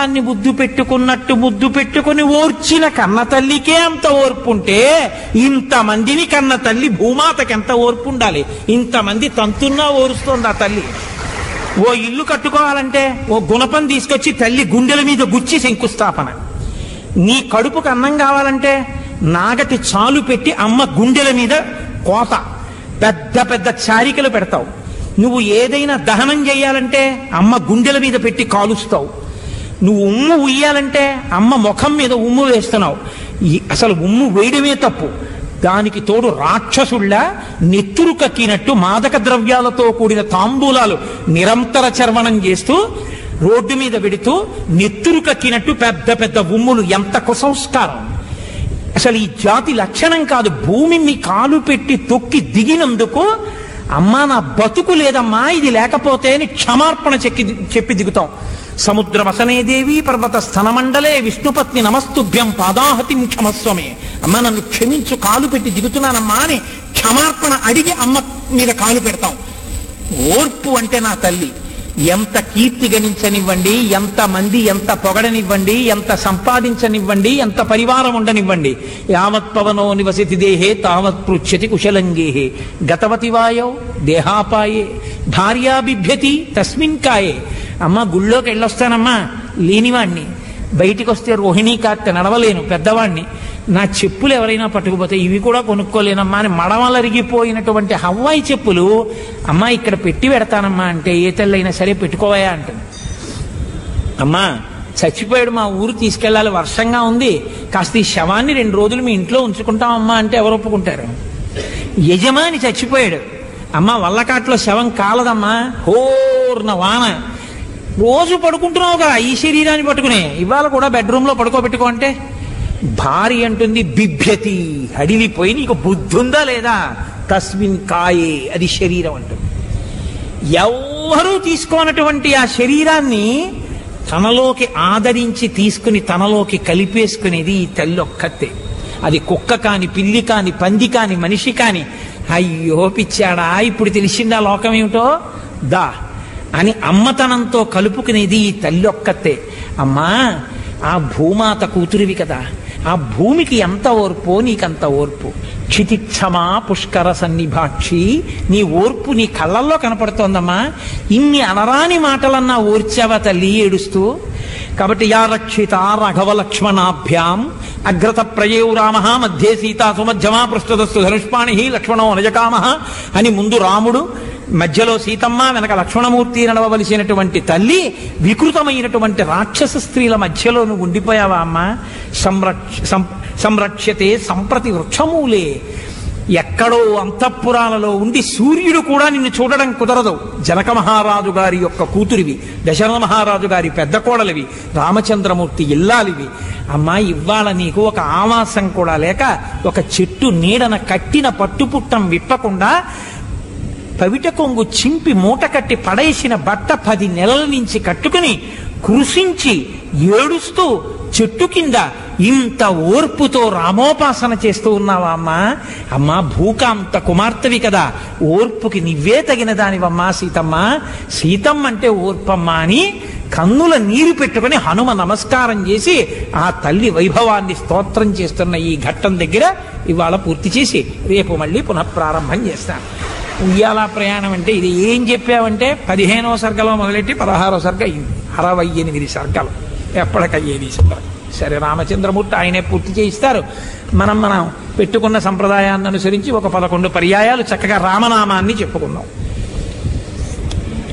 రూపాన్ని ముద్దు పెట్టుకున్నట్టు ముద్దు పెట్టుకుని ఓర్చిన కన్న తల్లికే అంత ఓర్పు ఉంటే ఇంతమందిని కన్న తల్లి భూమాతకి ఎంత ఓర్పు ఉండాలి ఇంతమంది తంతున్నా ఓరుస్తోంది ఆ తల్లి ఓ ఇల్లు కట్టుకోవాలంటే ఓ గుణపం తీసుకొచ్చి తల్లి గుండెల మీద గుచ్చి శంకుస్థాపన నీ కడుపుకు అన్నం కావాలంటే నాగటి చాలు పెట్టి అమ్మ గుండెల మీద కోత పెద్ద పెద్ద చారికలు పెడతావు నువ్వు ఏదైనా దహనం చేయాలంటే అమ్మ గుండెల మీద పెట్టి కాలుస్తావు నువ్వు ఉమ్ము ఉయ్యాలంటే అమ్మ ముఖం మీద ఉమ్ము వేస్తున్నావు ఈ- అసలు ఉమ్ము వేయడమే తప్పు దానికి తోడు రాక్షసుళ్ళ నెత్తురు కక్కినట్టు మాదక ద్రవ్యాలతో కూడిన తాంబూలాలు నిరంతర చర్వణం చేస్తూ రోడ్డు మీద పెడుతూ నెత్తురు కక్కినట్టు పెద్ద పెద్ద ఉమ్ములు ఎంత కుసంస్కారం అసలు ఈ జాతి లక్షణం కాదు భూమిని కాలు పెట్టి తొక్కి దిగినందుకు అమ్మా నా బతుకు లేదమ్మా ఇది లేకపోతే అని క్షమార్పణ చెక్కి చెప్పి దిగుతాం సముద్ర వసనే దేవి పర్వత స్థనమండలే విష్ణుపత్ని నమస్తుభ్యం పాదాహతిం క్షమస్వమే అమ్మ నన్ను క్షమించు కాలు పెట్టి దిగుతున్నానమ్మా అని క్షమార్పణ అడిగి అమ్మ మీద కాలు పెడతాం ఓర్పు అంటే నా తల్లి ఎంత కీర్తి గణించనివ్వండి ఎంత మంది ఎంత పొగడనివ్వండి ఎంత సంపాదించనివ్వండి ఎంత పరివారం ఉండనివ్వండి యావత్ పవనో నివసితి దేహే తావత్ పృచ్యతి కుశలంగేహే గతవతి వాయో దేహాపాయే భార్యా బిభ్యతి తస్మిన్ కాయే అమ్మ గుళ్ళోకి వెళ్ళొస్తానమ్మా లేనివాణ్ణి బయటికి వస్తే రోహిణీ కార్తె నడవలేను పెద్దవాణ్ణి నా చెప్పులు ఎవరైనా పట్టుకుపోతే ఇవి కూడా కొనుక్కోలేనమ్మా అని మడమలరిగిపోయినటువంటి హవ్వాయి చెప్పులు అమ్మా ఇక్కడ పెట్టి పెడతానమ్మా అంటే ఏ తల్లైనా సరే పెట్టుకోవయా అంటుంది అమ్మా చచ్చిపోయాడు మా ఊరు తీసుకెళ్ళాలి వర్షంగా ఉంది కాస్త ఈ శవాన్ని రెండు రోజులు మీ ఇంట్లో ఉంచుకుంటామమ్మా అంటే ఎవరు ఒప్పుకుంటారు యజమాని చచ్చిపోయాడు అమ్మ వల్లకాట్లో శవం కాలదమ్మా హోర్న వాన రోజు పడుకుంటున్నావు కదా ఈ శరీరాన్ని పట్టుకునే ఇవాళ కూడా బెడ్రూమ్ లో పడుకోబెట్టుకో అంటే భార్య అంటుంది బిభ్యతి హడిలిపోయి నీకు బుద్ధి ఉందా లేదా తస్మిన్ కాయే అది శరీరం అంటుంది ఎవ్వరూ తీసుకోనటువంటి ఆ శరీరాన్ని తనలోకి ఆదరించి తీసుకుని తనలోకి కలిపేసుకునేది ఈ తల్లి ఒక్కతే అది కుక్క కాని పిల్లి కాని పంది కాని మనిషి కాని అయ్యో పిచ్చాడా ఇప్పుడు తెలిసిందా లోకం ఏమిటో దా అని అమ్మతనంతో కలుపుకునేది ఈ తల్లి ఒక్కతే అమ్మా ఆ భూమాత కూతురివి కదా ఆ భూమికి ఎంత ఓర్పో నీకంత ఓర్పు క్షితిక్షమా పుష్కర సన్నిభాక్షి నీ ఓర్పు నీ కళ్ళల్లో కనపడుతోందమ్మా ఇన్ని అనరాని మాటలన్నా ఓర్చావా తల్లి ఏడుస్తూ కాబట్టి యా రక్షిత రఘవ లక్ష్మణాభ్యాం అగ్రత ప్రయేవు రామ మధ్యే సీతా సుమధ్యమా పృష్ఠదస్తు ధనుష్పాణి లక్ష్మణో నజకామ అని ముందు రాముడు మధ్యలో సీతమ్మ వెనక లక్ష్మణమూర్తి నడవవలసినటువంటి తల్లి వికృతమైనటువంటి రాక్షస స్త్రీల మధ్యలో నువ్వు ఉండిపోయావా అమ్మ సంరక్ష సం- సంరక్ష్యతే సంప్రతి వృక్షమూలే ఎక్కడో అంతఃపురాలలో ఉండి సూర్యుడు కూడా నిన్ను చూడడం కుదరదు జనక మహారాజు గారి యొక్క కూతురివి దశరథ మహారాజు గారి పెద్ద కోడలివి రామచంద్రమూర్తి ఇల్లాలివి అమ్మా ఇవాళ నీకు ఒక ఆవాసం కూడా లేక ఒక చెట్టు నీడన కట్టిన పట్టుపుట్టం విప్పకుండా పవిట కొంగు చింపి మూట కట్టి పడేసిన బట్ట పది నెలల నుంచి కట్టుకుని కృషించి ఏడుస్తూ చెట్టు కింద ఇంత ఓర్పుతో రామోపాసన చేస్తూ ఉన్నావా అమ్మా అమ్మా భూకాంత కుమార్తెవి కదా ఓర్పుకి నువ్వే తగిన దానివమ్మా సీతమ్మ సీతమ్మ అంటే ఓర్పమ్మా అని కన్నుల నీరు పెట్టుకుని హనుమ నమస్కారం చేసి ఆ తల్లి వైభవాన్ని స్తోత్రం చేస్తున్న ఈ ఘట్టం దగ్గర ఇవాళ పూర్తి చేసి రేపు మళ్ళీ పునఃప్రారంభం చేస్తాను ఉయ్యాల ప్రయాణం అంటే ఇది ఏం చెప్పావంటే పదిహేనో సర్గలో మొదలెట్టి పదహారో సర్గ అయింది అరవై ఎనిమిది సర్గలు ఎప్పటికయ్యేది సర్గ సరే రామచంద్రమూర్తి ఆయనే పూర్తి చేయిస్తారు మనం మనం పెట్టుకున్న సంప్రదాయాన్ని అనుసరించి ఒక పదకొండు పర్యాయాలు చక్కగా రామనామాన్ని చెప్పుకున్నాం